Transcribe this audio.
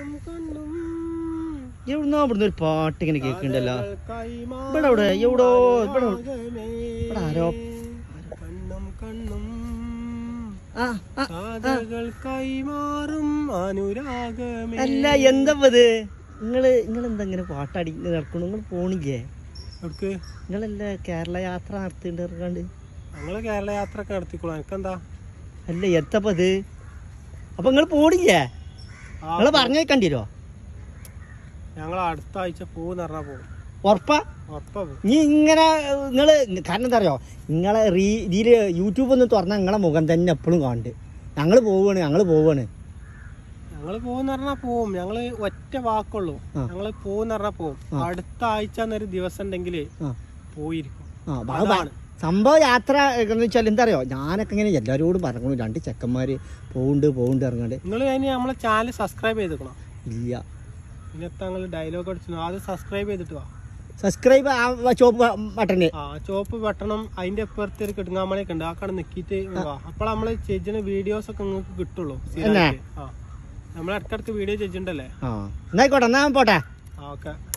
കണ്ണും കണ്ണും എവിടുന്നോ ഇവിടുന്ന് ഒരു പാട്ട് ഇങ്ങനെ കേൾക്കണ്ടല്ലോ കൈമാറും ഇവിടെ എവിടെ? എവിടോ? ഇവിടെ എവിടെ? രാഗമേ. ഇവിടെ ആരോ? കണ്ണും കണ്ണും ആ ആ, കാതകൾ കൈമാറും അനുരാഗമേ അല്ല എന്താ ഇത് നിങ്ങള് നിങ്ങൾ എന്താ ഇങ്ങനെ പാട്ടാടി നടക്കണു നിങ്ങൾ പോണില്ലേ എവിടേക്ക് നിങ്ങളല്ല കേരള യാത്ര നടത്തിണ്ട് ഇറങ്ങാണ്ട് ഞങ്ങള് കേരള യാത്ര ഒക്കെ നടത്തിക്കോളാം എനിക്കെന്താ അല്ല എത്തപ്പ ഇത് അപ്പൊ നിങ്ങൾ പോണില്ലേ ആ, നിങ്ങൾ പറഞ്ഞേക്കണ്ടിരോ ഞങ്ങൾ അടുത്ത ആഴ്ച പോകുന്ന പറഞ്ഞാ പോകും ഉറപ്പാ ഉറപ്പാ പോകും നീ ഇങ്ങനെ നിങ്ങള് കാരണം എന്താ അറിയോ നിങ്ങളെ റീ ഇതില് യൂട്യൂബ് ഒന്ന് തുറന്നാൽ നിങ്ങളെ മുഖം തന്നെ എപ്പോഴും കാണുന്നുണ്ട് ഞങ്ങൾ പോവാണ് ഞങ്ങൾ പോവാണ് ഞങ്ങള് പോകുന്ന പറഞ്ഞാ പോവും ഞങ്ങള് ഒറ്റ വാക്കുള്ളൂ ആ. ഞങ്ങള് പോകുന്ന പറഞ്ഞാ പോവും ആ. അടുത്ത ആഴ്ച എന്നൊരു ദിവസം ഉണ്ടെങ്കിൽ ആ പോയിരിക്കും ആ ബ- ബ- അതാണ്. സംഭവം യാത്ര എന്ന് വെച്ചാൽ എന്താ അറിയോ ഞാനൊക്കെ ഇങ്ങനെ എല്ലാവരോടും പറഞ്ഞു രണ്ട് ചെക്കന്മാര് പോവുണ്ട് പോവുണ്ട് ഇറങ്ങാണ്ട് നിങ്ങൾ അതിന് നമ്മളെ ചാനൽ സബ്സ്ക്രൈബ് ചെയ്തിക്കണം ഇല്ല ഇന്നത്തെ ഞങ്ങൾ ഡയലോഗ് അടിച്ചു ആദ്യം സബ്സ്ക്രൈബ് ചെയ്തിട്ട് വാ സബ്സ്ക്രൈബ് ആ ചോപ്പ് ബട്ടണ് ആ ചോപ്പ് വെട്ടണം അതിന്റെ അപ്പുറത്ത് ഒരു കിടുങ്ങാമണിയൊക്കെ ഉണ്ട് ആ കട നിക്കിയിട്ട് വാ അപ്പോൾ നമ്മള് ചേച്ചിന് വീഡിയോസ് ഒക്കെ നിങ്ങൾക്ക് കിട്ടുള്ളൂ സ്ഥിരമായിട്ട്. ആ നമ്മൾ ഇടക്കിടക്ക് വീഡിയോ ചേച്ചിണ്ടല്ലേ ആ എന്നായിക്കോട്ടെ എന്നാ പോട്ടെ ആ ഓക്കെ